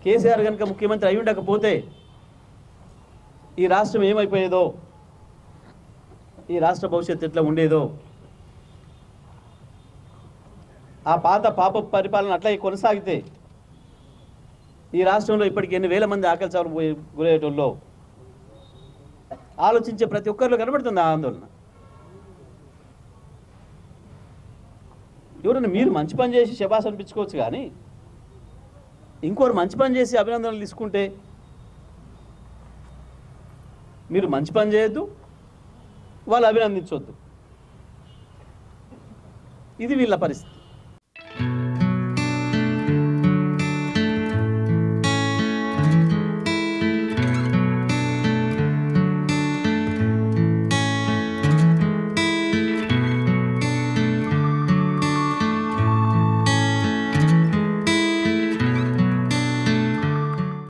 కేసీఆర్ కనుక ముఖ్యమంత్రి అయి ఉండకపోతే ఈ రాష్ట్రం ఏమైపోయేదో ఈ రాష్ట్ర భవిష్యత్తు ఎట్లా ఉండేదో ఆ పాత పాప పరిపాలన అట్లా కొనసాగితే ఈ రాష్ట్రంలో ఇప్పటికి ఎన్ని వేల మంది ఆకలి చావులు పోయి గురయ్యేటోళ్ళు ఆలోచించే ప్రతి ఒక్కరిలో కనబడుతుంది ఆ ఆందోళన ఎవరైనా మీరు మంచి పని చేసి శబాస్ అనిపించుకోవచ్చు కానీ ఇంకోరు మంచి పని చేసి అభినందనలు తీసుకుంటే మీరు మంచి పని చేయొద్దు వాళ్ళు అభినందించవద్దు ఇది వీళ్ళ పరిస్థితి